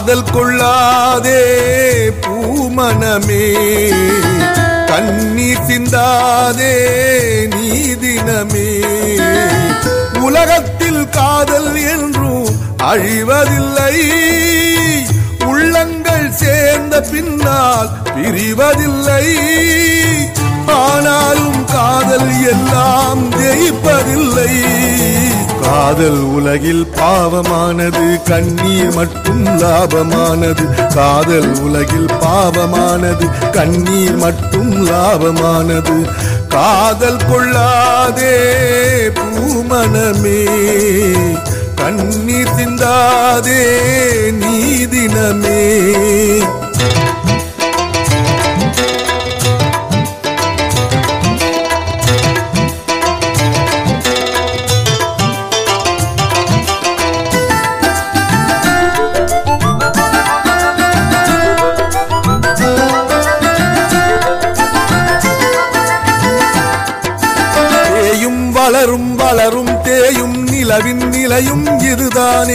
காதல் கொள்ளாதே பூமனமே கண்ணீர் சிந்தாதே நீதினமே உலகத்தில் காதல் என்றும் அழிவதில்லை உள்ளங்கள் சேர்ந்த பின்னால் பிரிவதில்லை ஆனாலும் காதல் எல்லாம் ஜெயிப்பதில்லை காதல் உலகில் பாவமானது கண்ணீர் மட்டும் லாபமானது காதல் உலகில் பாவமானது கண்ணீர் மட்டும் லாபமானது காதல் கொள்ளாதே பூமனமே கண்ணீர் சிந்தாதே நீதினமே தேயும் வளரும் வளரும் தேயும் நிலவின் நிலையும் இதுதானே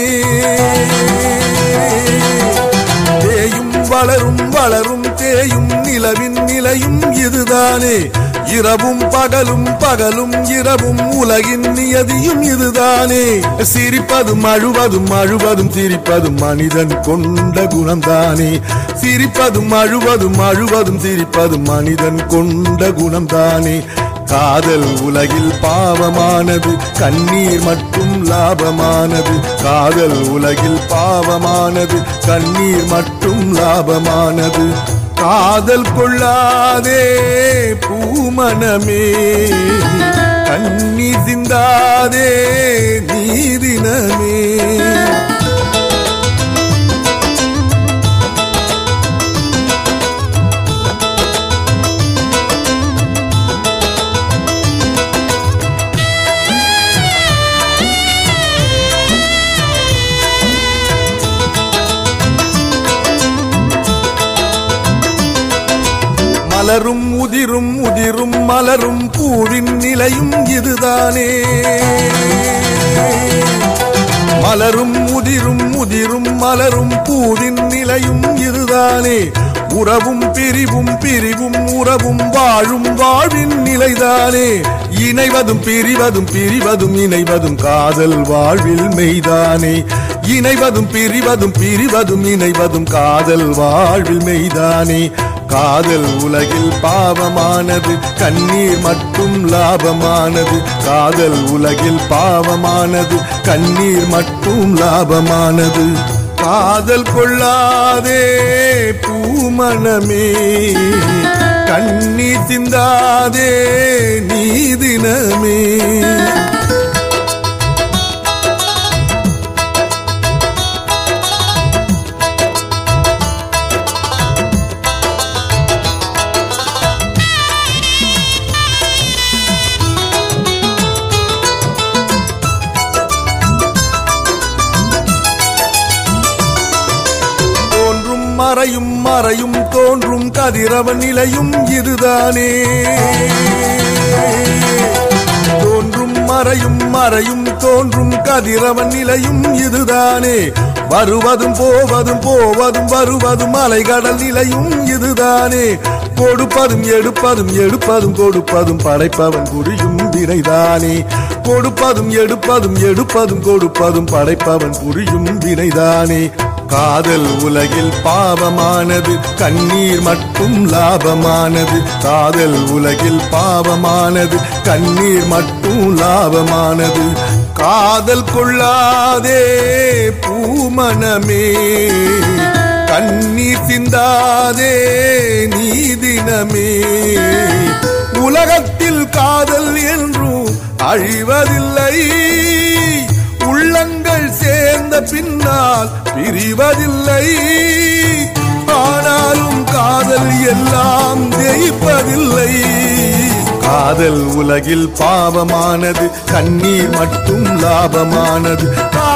தேயும் வளரும் வளரும் தேயும் நிலவின் நிலையும் இதுதானே இரவும் பகலும் பகலும் இரவும் உலகின் நியதியும் இதுதானே சிரிப்பதும் அழுவதும் அழுவதும் சிரிப்பதும் மனிதன் கொண்ட குணம்தானே சிரிப்பதும் அழுவதும் அழுவதும் சிரிப்பதும் மனிதன் கொண்ட குணம்தானே காதல் உலகில் பாவமானது கண்ணீர் மட்டும் லாபமானது காதல் உலகில் பாவமானது கண்ணீர் மட்டும் லாபமானது காதல் கொள்ளாதே பூமனமே கண்ணீர் சிந்தாதே நீதினமே மலரும் உதிரும் உதிரும் மலரும் பூவின் நிலையும் இதுதானே மலரும் உதிரும் உதிரும் மலரும் பூவின் நிலையும் இதுதானே உறவும் பிரிவும் பிரிவும் உறவும் வாழும் வாழ்வின் நிலைதானே இணைவதும் பிரிவதும் பிரிவதும் இணைவதும் காதல் வாழ்வில் மெய்தானே இணைவதும் பிரிவதும் பிரிவதும் இணைவதும் காதல் வாழ்வில் மெய்தானே காதல் உலகில் பாவமானது கண்ணீர் மட்டும் லாபமானது காதல் உலகில் பாவமானது கண்ணீர் மட்டும் லாபமானது காதல் கொள்ளாதே பூமனமே கண்ணீர் சிந்தாதே நீதினமே தோன்றும் மறையும் மறையும் தோன்றும் கதிரவன் நிலையும் இதுதானே தோன்றும் மறையும் மறையும் தோன்றும் கதிரவன் நிலையும் இதுதானே வருவதும் போவதும் போவதும் வருவதும் அலைகடல் நிலையும் இதுதானே கொடுப்பதும் எடுப்பதும் எடுப்பதும் கொடுப்பதும் படைப்பவன் புரியும் வினைதானே கொடுப்பதும் எடுப்பதும் எடுப்பதும் கொடுப்பதும் படைப்பவன் புரியும் வினைதானே காதல் உலகில் பாவமானது கண்ணீர் மட்டும் லாபமானது காதல் உலகில் பாவமானது கண்ணீர் மட்டும் லாபமானது காதல் கொள்ளாதே பூமனமே கண்ணீர் சிந்தாதே நீதினமே உலகத்தில் காதல் என்றும் அழிவதில்லை உள்ளங்கள் சேர்ந்த பின்னால் பிரிவதில்லை ஆனாலும் காதல் எல்லாம் ஜெயிப்பதில்லை காதல் உலகில் பாவமானது கண்ணீர் மட்டும் லாபமானது